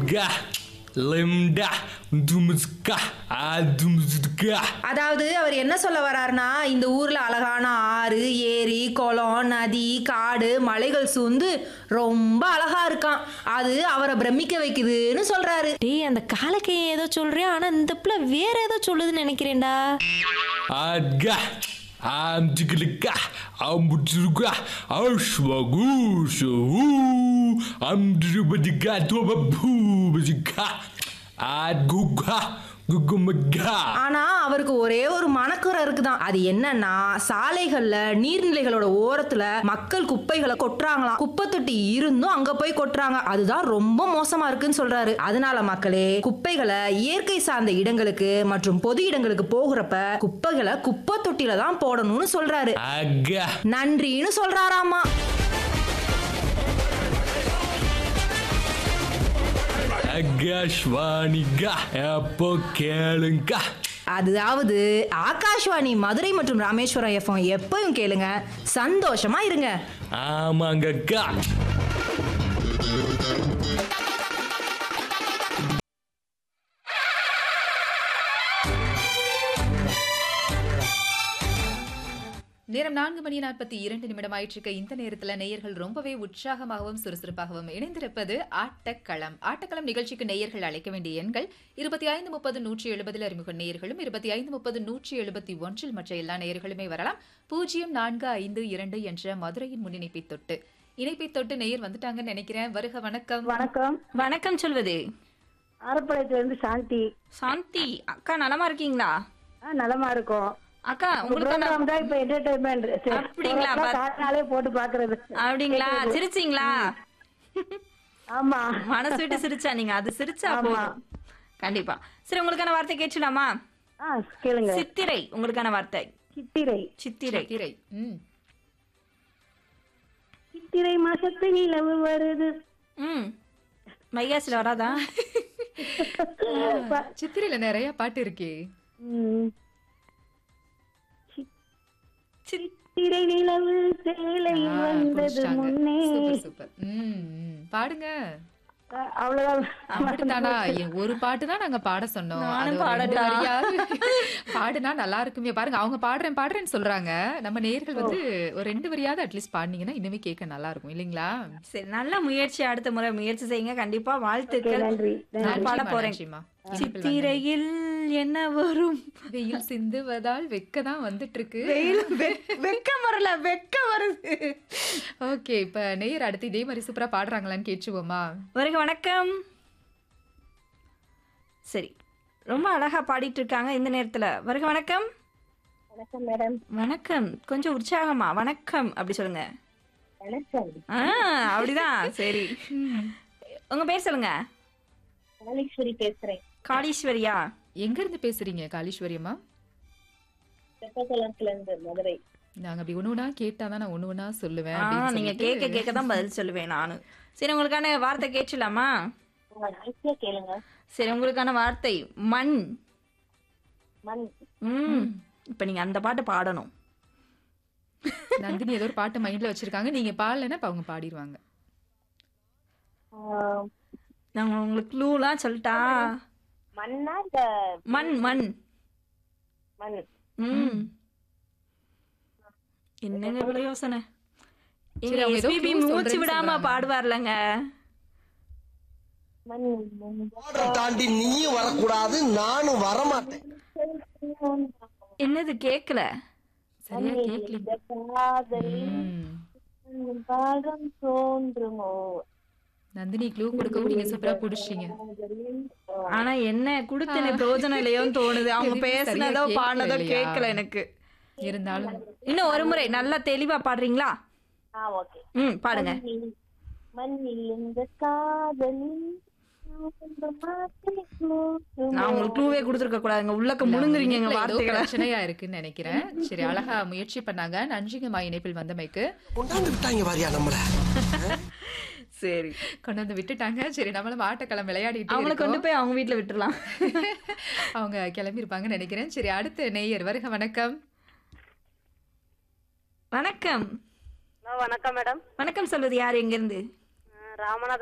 Adga, limda, dumska, adumska. அதாவது அவர் என்ன சொல்ல வர்றாருன்னா இந்த ஊர்ல அழகான ஆறு ஏரி குளம் நதி காடு மலைகள் சூழ்ந்து ரொம்ப அழகா இருக்கான் அது அவரை பிரமிக்க வைக்குதுன்னு சொல்றாரு டேய் அந்த காலக்கையை ஏதோ சொல்றியா ஆனா இந்த பிள்ளை வேற ஏதோ சொல்லுதுன்னு நினைக்கிறேன்டா Adga, amdiglika, ambudruga, ashwagusha, amdrubadiga, tobabubaziga, adguga, gugumaga. ஆனா அவருக்கு ஒரே ஒரு மனக்குறை இருக்குதான் அது என்னன்னா சாலைகள்ல நீர்நிலைகளோட ஓரத்துல மக்கள் குப்பைகளை கொட்டுறாங்களாம் குப்பை தொட்டி இருந்தும் அங்க போய் கொட்டுறாங்க அதுதான் ரொம்ப மோசமா இருக்குன்னு சொல்றாரு அதனால மக்களே குப்பைகளை இயற்கை சார்ந்த இடங்களுக்கு மற்றும் பொது இடங்களுக்கு போகிறப்ப குப்பைகளை குப்பை தொட்டில தான் போடணும்னு சொல்றாரு Aga, நன்றின்னு சொல்றாராமா agashvaniga, எப்போ கேளுங்க அதாவது ஆகாஷ்வாணி மதுரை மற்றும் ராமேஸ்வரம் எஃப்எம் எப்பவும் கேளுங்க சந்தோஷமா இருங்க ஆமாங்கக்கா நேரம் நான்கு மணி நாற்பத்தி இரண்டு நிமிடம் ஆயிட்டிருக்க இந்த நேரத்துல நேயர்கள் ரொம்பவே உற்சாகமாகவும் சுறுசுறுப்பாகவும் இணைந்திருப்பது ஆட்டக்களம் ஆட்டக்களம் நிகழ்ச்சிக்கு நேயர்கள் அழைக்க வேண்டிய எண்கள் இருபத்தி ஐந்து முப்பது நூற்றி எழுபதில் அறிமுக நேயர்களும் இருபத்தி ஐந்து முப்பது நூற்றி எழுபத்தி ஒன்றில் மற்ற எல்லா நேயர்களுமே வரலாம் பூஜ்ஜியம் நான்கு ஐந்து இரண்டு என்ற மதுரையின் முன்னிணைப்பை தொட்டு இணைப்பை தொட்டு நேயர் வந்துட்டாங்கன்னு நினைக்கிறேன் வருக வணக்கம் வணக்கம் வணக்கம் சொல்வது ஆரப்பாளையத்துல இருந்து சாந்தி சாந்தி அக்கா நலமா இருக்கீங்களா ஆ, நலமா இருக்கும் அக்கா உங்க உங்களுக்கு program தான் இப்ப entertainment. சரி, அப்படிங்களா? ஒரு நாள் காலையிலே போட்டு பாக்குறது அப்படிங்களா சிரிச்சீங்களா ஆமா மனசு விட்டு சிரிச்சா நீங்க அது சிரிச்சா போதும் கண்டிப்பா சரி உங்களுக்கான வார்த்தை கேட்கலாமா ஆ கேளுங்க சித்திரை உங்களுக்கான வார்த்தை சித்திரை சித்திரை திரை ம் சித்திரை மாசத்து நிலவு வருது ம் மைகாசில வராதா சித்திரையில நிறைய பாட்டு இருக்கே ம். சித்திரை நிலவு சேலை ஆ, வந்தது புடிச்சிட்டாங்க. முன்னே சூப்பர் சூப்பர் ம் ம். பாடுங்க ஆ, அவ்வளவுதான் அப்படித்தானா எ- ஒரு பாட்டு தான் நாங்க பாட சொன்னோம் நானும் அது ஒரு ரெண்டு பாடட்டா? வரியாவது பாடுனா நல்லா இருக்குமே பாருங்க அவங்க பாடுறேன் பாடுறேன்னு சொல்றாங்க நம்ம நேர்கள் வந்து ஒரு ரெண்டு வரியாவது அட்லீஸ்ட் பாடுனீங்கன்னா இன்னுமே கேட்க நல்லா இருக்கும் இல்லைங்களா சரி நல்ல முயற்சி அடுத்த முறை முயற்சி செய்யுங்க கண்டிப்பா Okay, வாழ்த்துக்கள் நன்றி நான் பாட நன்றிம்மா, போறேன் நன்றிம்மா. சித்திரையில் என்ன வரும் வெயில் சிந்துவதால் வெக்க தான் வந்துட்டு இருக்கு வெயில் வெ- வெக்கம் வரல வெக்க வருது ஓகே இப்ப நேயர் அடுத்து இதே மாதிரி சூப்பரா பாடுறாங்களான்னு கேட்டுருவோமா வருக வணக்கம் சரி ரொம்ப அழகா பாடிட்டு இருக்காங்க இந்த நேரத்துல வருக வணக்கம் வணக்கம் மேடம் வணக்கம் கொஞ்சம் உற்சாகமா வணக்கம் அப்படி சொல்லுங்க வணக்கம் ஆ அப்படிதான் சரி உங்க பேர் சொல்லுங்க காளீஸ்வரி பேசுறேன் காளீஸ்வரியா எங்க இருந்து பேசுறீங்க காளீஸ்வரியம்மா தெப்பக்குளத்துல இருந்து மதுரை நாங்க அப்படி ஒண்ணு ஒண்ணா கேட்டாதான் நான் ஒண்ணு ஒண்ணா சொல்லுவேன் ஆ அப்படின்னு நீங்க சொல்லிட்டு- கேட்க கேட்க தான் பதில் சொல்லுவேன் நானும் சரி உங்களுக்கான வார்த்தை கேட்கலாமா ஈஸியா கேளுங்க சரி உங்களுக்கான வார்த்தை மண் மண் ம் இப்ப நீங்க அந்த பாட்டு பாடணும் நந்தினி ஏதோ ஒரு பாட்டு மைண்ட்ல வச்சிருக்காங்க நீங்க பாடலைன்னா இப்ப அவங்க பாடிடுவாங்க ஆ, நான் உங்களுக்கு க்ளூலாம் சொல்லிட்டா மண்ணா இந்த மண் மண் மண் ம் என்னங்க இவ்வளவு யோசனை சரி, அவங்க ஏதோ எஸ்பிபி clue மூச்சு சொல்றேன்னு விடாம சொல்றாங்க. பாடுவார்லங்க மண் மண் தாண்டி நீயும் வரக்கூடாது நானும் வரமாட்டேன் என்னது கேக்கல சரியா கேட்கல இந்த காதலில் ம். பாகம் தோன்றுமோ நந்தினி க்ளூ கொடுக்கவும் நீங்க சூப்பரா புடிச்சீங்க ஆனா என்ன குடுத்தன பிரயோஜனம் இல்லையோன்னு தோணுது அவங்க எதுவுமே சரியா பேசுனதோ கேட்கல பாடினதோ இல்லையா? கேட்கல எனக்கு இருந்தாலும் இன்னும் ஒரு முறை நல்லா தெளிவா பாடுறீங்களா ஆ ஓகே ம் பாடுங்க மண்ணில் மண்ணில் இந்த காதலில் நான் உங்களுக்கு க்ளூவே கொடுத்துருக்க கூடாதுங்க உள்ளக்க முழுங்குறீங்க எங்க ஏதோ வார்த்தைகளை பிரச்சனையா இருக்குன்னு நினைக்கிறேன் சரி அழகா முயற்சி பண்ணாங்க நன்றிங்கம்மா இணைப்பில் வந்தமைக்கு கொண்டாந்து விட்டாங்க வாரியா நம்மள சரி கொண்டு வந்து விட்டுட்டாங்க சரி நம்மளும் ஆட்டக்களம் விளையாடிட்டு அவங்கள கொண்டு இருக்கோம். போய் அவங்க வீட்டுல விட்டுறலாம் அவங்க கிளம்பி இருப்பாங்கன்னு நினைக்கிறேன் சரி அடுத்த நேயர் வருக வணக்கம் வணக்கம் வணக்கம் மேடம் வணக்கம் சொல்வது யார் எங்க இருந்து ராமநாத